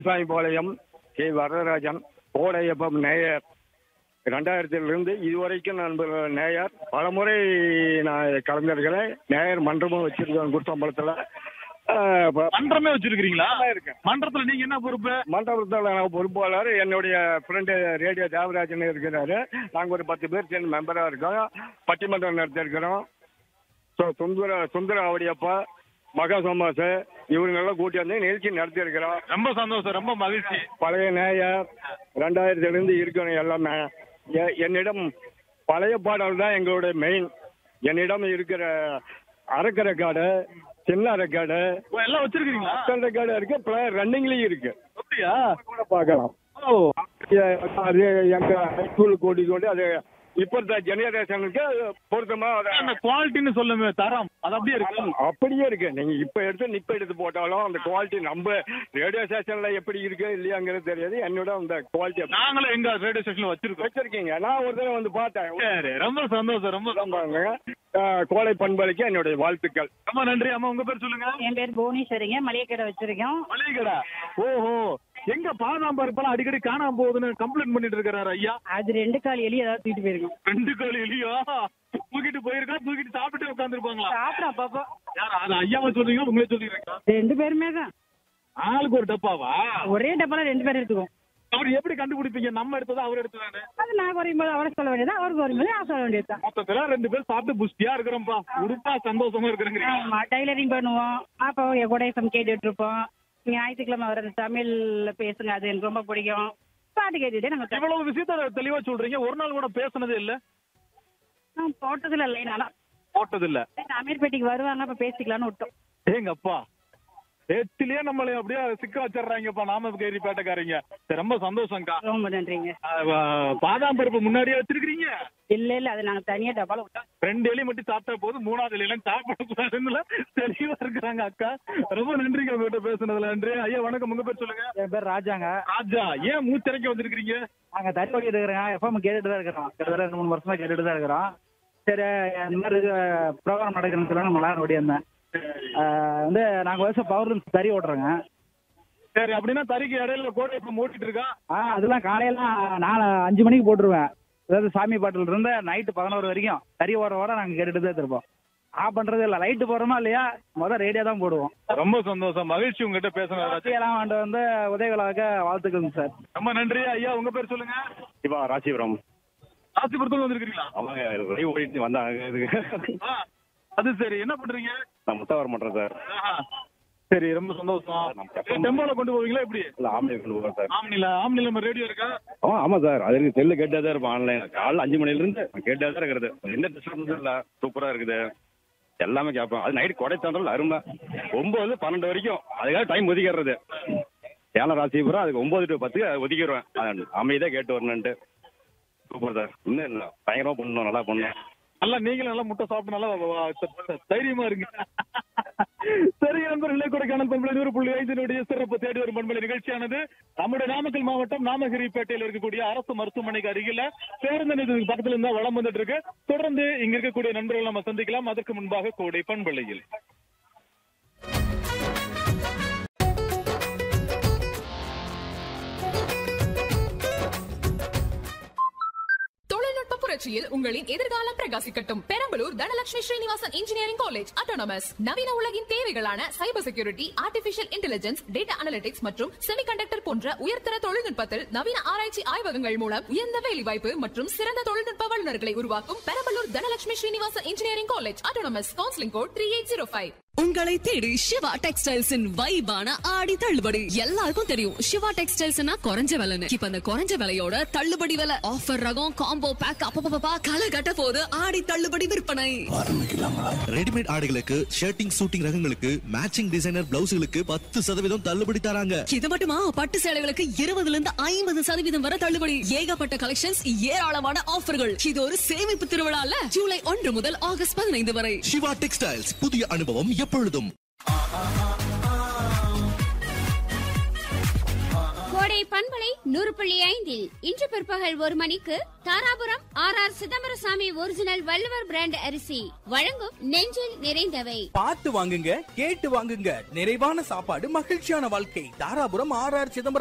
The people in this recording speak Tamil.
சாமிபாளையம் கே வரதராஜன் கோடையப்பம் நேயர் ரெண்டாயிரத்திலிருந்து இதுவரைக்கும் நான் நேயர் பலமுறை நான் கலந்துருக்கிறேன் நேயர் மன்றமும் வச்சிருக்கேன் குருத்தம்பலத்தில் மன்றமே வச்சிருக்கீங்களா இருக்கேன் மன்றத்துல நீங்க என்ன பொறுப்பு மண்டபத்தில் நான் பொறுப்பாளர் என்னுடைய ஃப்ரெண்டு ரேடியோ தேவராஜன் இருக்கிறாரு நாங்கள் ஒரு பத்து பேர் சேர்ந்து மெம்பராக இருக்கோம் பட்டிமன்றம் நடத்திருக்கிறோம் ஸோ சுந்தர சுந்தர அவடியப்பா மகா சோமாசு இவங்கெல்லாம் கூட்டி வந்து நிகழ்ச்சி நடத்தியிருக்கிறோம் ரொம்ப சந்தோஷம் ரொம்ப மகிழ்ச்சி பழைய நேயர் ரெண்டாயிரத்திலிருந்து இருக்கணும் எல்லாமே எ- என்னிடம் பழைய பாடல் தான் எங்களுடைய மெயின் என்னிடம் இருக்கிற அரைக்கரை காடு சின்ன அரைக்காடு ஓ, எல்லாம் வச்சிருக்கீங்களா ரெக்கார்டு இருக்கு பிளேயர் ரன்னிங்லயும் இருக்கு அப்படியா கூட பார்க்கலாம் ஓ எ- அது எங்க ஹைஸ்கூல் கூட்டிட்டு கொண்டு அது இப்ப ஜெனரேஷனுக்கு பொருத்தமா அதை- அந்த குவாலிட்டின்னு சொல்லுமே தரம் அது அப்படியே இருக்கு அப்படியே இருக்கு நீங்க இப்ப எடுத்து நிப்ப எடுத்து போட்டாலும் அந்த குவாலிட்டி நம்ம ரேடியோ ஸ்டேஷன்ல எப்படி இருக்கு இல்லையாங்கிறது தெரியாது என்னோட அந்த குவாலிட்டி நாங்களும் எங்க ரேடியோ ஸ்டேஷன்ல வச்சிருக்கோம் வச்சிருக்கீங்க நான் ஒரு தடவை வந்து பார்த்தேன் சரி ரொம்ப சந்தோஷம் ரொம்ப அதான் பாருங்க அஹ், கோடை பண்பலைக்கு என்னுடைய வாழ்த்துக்கள் ரொம்ப நன்றி அம்மா உங்க பேர் சொல்லுங்க என் பேர் புவனேஸ்வரிங்க மளிகை கடை வச்சிருக்கோம் மளிகை கடை ஓஹோ எங்க பாதாம் பருப்பெல்லாம் அடிக்கடி காணாம போகுதுன்னு கம்ப்ளைண்ட் பண்ணிட்டு இருக்கிறாரு ஐயா அது ரெண்டு கால் எலி ஏதாவது தூக்கிட்டு போயிருக்கோம் ரெண்டு கால் இல்லையா தூக்கிட்டு போயிருக்கா தூக்கிட்டு சாப்பிட்டு உட்காந்துருப்பாங்களா சாப்பிடும் அப்பப்போ யார் அது ஐயாவை சொல்றீங்க உங்களே சொல்லிடுறீங்களா ரெண்டு பேருமே தான் ஆளுக்கு ஒரு டப்பாவா ஒரே டப்பால ரெண்டு பேரும் எடுத்துக்குவோம் அவர் எப்படி கண்டுபிடிப்பீங்க நம்ம எடுத்ததா அவர் எடுத்ததானே அது நான் குறையும் போது அவரை சொல்ல வேண்டியது அவருக்கு குறையும் போது நான் சொல்ல வேண்டியது தான் மொத்தத்துல ரெண்டு பேர் சாப்பிட்டு புஷ்டியா இருக்கிறோம்ப்பா உடுப்பா சந்தோஷமா இருக்கிறேங்க ஆமா டைலரிங் பண்ணுவோம் அப்போ கூட எஃப்எம் கேட்டுட்டு இருப்போம் ஞாயிற்றுக்கிழமை வர அந்த தமிழ்ல பேசுங்க அது எனக்கு ரொம்ப பிடிக்கும் பாட்டு கேட்டுட்டே நாங்க இவ்வளவு விஷயத்த தெளிவா சொல்றீங்க ஒரு நாள் கூட பேசுனதே இல்ல நான் போட்டதுல இல்லை நானா போட்டது இல்ல அமீர்பேட்டைக்கு வருவாங்க அப்ப பேசிக்கலாம்னு விட்டோம் ஏங்க அப்பா எத்திலேயே நம்மளை அப்படியே சிக்க வச்சிடுறாங்கப்பா நாமக்கேரி பேட்டைக்காரங்க சரி, ரொம்ப சந்தோஷம்க்கா ரொம்ப நன்றிங்க அஹ், வ- பாதாம் பருப்பு முன்னாடியே வச்சிருக்கீங்க இல்ல இல்ல அது நாங்க தனியா டப்பால விட்டோம் ரெண்டு எலி மட்டும் சாப்பிட்டா போதும் மூணாவது எலியெல்லாம் சாப்பிடக்கூடாதுன்னு தெளிவா இருக்கிறாங்க அக்கா ரொம்ப நன்றிங்க உங்ககிட்ட பேசுனதுல நன்றி ஐயா வணக்கம் உங்க பேர் சொல்லுங்க என் பேர் ராஜாங்க ராஜா ஏன் மூச்சரைக்க வந்திருக்கீங்க நாங்க தறி ஓடிட்டு இருக்கிறோம் எஃப்எம் கேட்டுட்டு தான் இருக்கிறோம் கிட்டத்தட்ட ரெண்டு மூணு வருஷமா கேட்டுட்டு தான் இருக்கிறோம் சரி இந்த மாதிரி ப்ரோக்ராம் நடக்கிறதுன்னு சொல்லி நம்ம எல்லாரும் ஓடியிருந்தேன் ஆஹ் வந்து நாங்கள் வருஷம் பவர் தறி ஓட்டுறோங்க சரி அப்படின்னா தறிக்கு இடையில கோடை இப்ப மூட்டிட்டு இருக்கா ஆ அதெல்லாம் காலையெல்லாம் நாலு அஞ்சு மணிக்கு போட்டுருவேன் அதாவது சாமி பாட்டில் இருந்து நைட்டு பதினோரு வரைக்கும் தறி ஓட ஓட நாங்கள் கேட்டுட்டு தான் இருப்போம் ஆஃப் பண்றது இல்லை லைட்டு போடுறோமா இல்லையா முதல் ரேடியோ தான் போடுவோம் ரொம்ப சந்தோஷம் மகிழ்ச்சி உங்ககிட்ட பேசுனது எல்லாம் வந்து வந்து உதவிகளாக வாழ்த்துக்கள் சார் ரொம்ப நன்றி ஐயா உங்க பேர் சொல்லுங்க இப்போ ராசிபுரம் ராசிபுரத்துல வந்திருக்கீங்களா அவங்க லைவ் ஓடிட்டு வந்தாங்க இதுக்கு ஆ, அது சரி என்ன பண்றீங்க நான் முத்தவரம் பண்றேன் சார் ஆஹா. சரி ரொம்ப சந்தோஷம் டெம்போல கொண்டு போவீங்களா எப்படி இல்ல ஆம்பளை கொண்டு போகிறேன் சார் ஆம்னில ஆம்னில நம்ம ரேடியோ இருக்கா ஆ ஆமாம் சார் அது இருக்கு செல்லு கேட்டே தான் இருப்போம் ஆன்லைன் காலைல அஞ்சு மணிலேருந்து கேட்டே தான் இருக்கிறது எந்த டிஸ்டர்பன்ஸும் இல்லை சூப்பராக இருக்குது எல்லாமே கேட்போம் அது நைட் கொடை தந்தாலும் அருமை ஒம்பது பன்னெண்டு வரைக்கும் அதுக்காக டைம் ஒதுக்கிடுறது ஏழை ராசிபுரம் அதுக்கு ஒம்பது டு பத்துக்கு அது ஒதுக்கிடுவேன் அது அமைதியாக கேட்டு வரணுன்ட்டு சூப்பர் சார் இன்னும் இல்லை பயங்கரமாக பண்ணணும் நல்லா பண்ணணும் நல்லா நீங்களும் நல்லா முட்டை சாப்பிட்டு நல்லா வ- வ- த- தைரியமா இருங்க சரி நண்பர்களே கொடைக்கானல் பண்பலை நூறு புள்ளி ஐந்தினுடைய சிறப்பு தேடி வரும் பண்பலை நிகழ்ச்சியானது நம்முடைய நாமக்கல் மாவட்டம் நாமகிரிப்பேட்டையில் இருக்கக்கூடிய அரசு மருத்துவமனைக்கு அருகில பேருந்து நிலையத்துக்கு பக்கத்துல இருந்தா வளம் வந்துட்டு இருக்கு தொடர்ந்து இங்க இருக்கக்கூடிய நண்பர்கள் நம்ம சந்திக்கலாம் அதற்கு முன்பாக கோடை பண்பலையில் தொழில்நுட்ப புரட்சியில் உங்களின் எதிர்காலம் பிரகாசிக்கட்டும் Perambalur Dhanalakshmi Srinivasan engineering college autonomous நவீன உலகின் தேவைகளான cyber security artificial intelligence data analytics மற்றும் செமிகண்டக்டர் போன்ற உயர்தர தொழில்நுட்பத்தில் நவீன ஆராய்ச்சி ஆய்வகங்கள் மூலம் உயர்ந்த வேலைவாய்ப்பு மற்றும் சிறந்த தொழில்நுட்ப வல்லுநர்களை உருவாக்கும் Perambalur Dhanalakshmi Srinivasan engineering college autonomous counselling code three eight zero five உங்களை தேடி சிவா டெக்ஸ்டைல்ஸின் வைபான ஆடி தள்ளுபடி எல்லாருக்கும் தெரியும் சிவா டெக்ஸ்டைல்ஸ்னா குறைஞ்ச விலைன்னு இப்ப அந்த குறைஞ்ச விலையோட தள்ளுபடி விலை ஆஃபர் ரகம் காம்போ பேக் அப்பப்பா களை கட்ட போது ஆடி தள்ளுபடி விற்பனை ரெடிமேட் ஆடைகளுக்கு ஷர்ட்டிங் சூட்டிங் ரகங்களுக்கு மேட்சிங் டிசைனர் பிளவுஸ்களுக்கு பத்து சதவீதம் தள்ளுபடி தராங்க இது மட்டுமா பட்டு சேலைகளுக்கு இருபதுல இருந்து ஐம்பது சதவீதம் வரை தள்ளுபடி ஏகப்பட்ட கலெக்ஷன்ஸ் ஏராளமான ஆஃபர்கள் இது ஒரு சேமிப்பு திருவிழால ஜூலை ஒன்று முதல் ஆகஸ்ட் பதினைந்து வரை சிவா டெக்ஸ்டைல்ஸ் புதிய அனுபவம் எப்பொழுதும் கோடை கோடை பண்பலை நூறு புள்ளி ஐந்தில் இன்று பிற்பகல் ஒரு மணிக்கு Dharapuram R R Chidambarasamy original Valluvar brand அரிசி வழங்கும் நெஞ்சில் நிறைந்தவை பார்த்து வாங்குங்க கேட்டு வாங்குங்க நிறைவான சாப்பாடு மகிழ்ச்சியான வாழ்க்கை தாராபுரம் ஆர் ஆர் சிதம்பரம்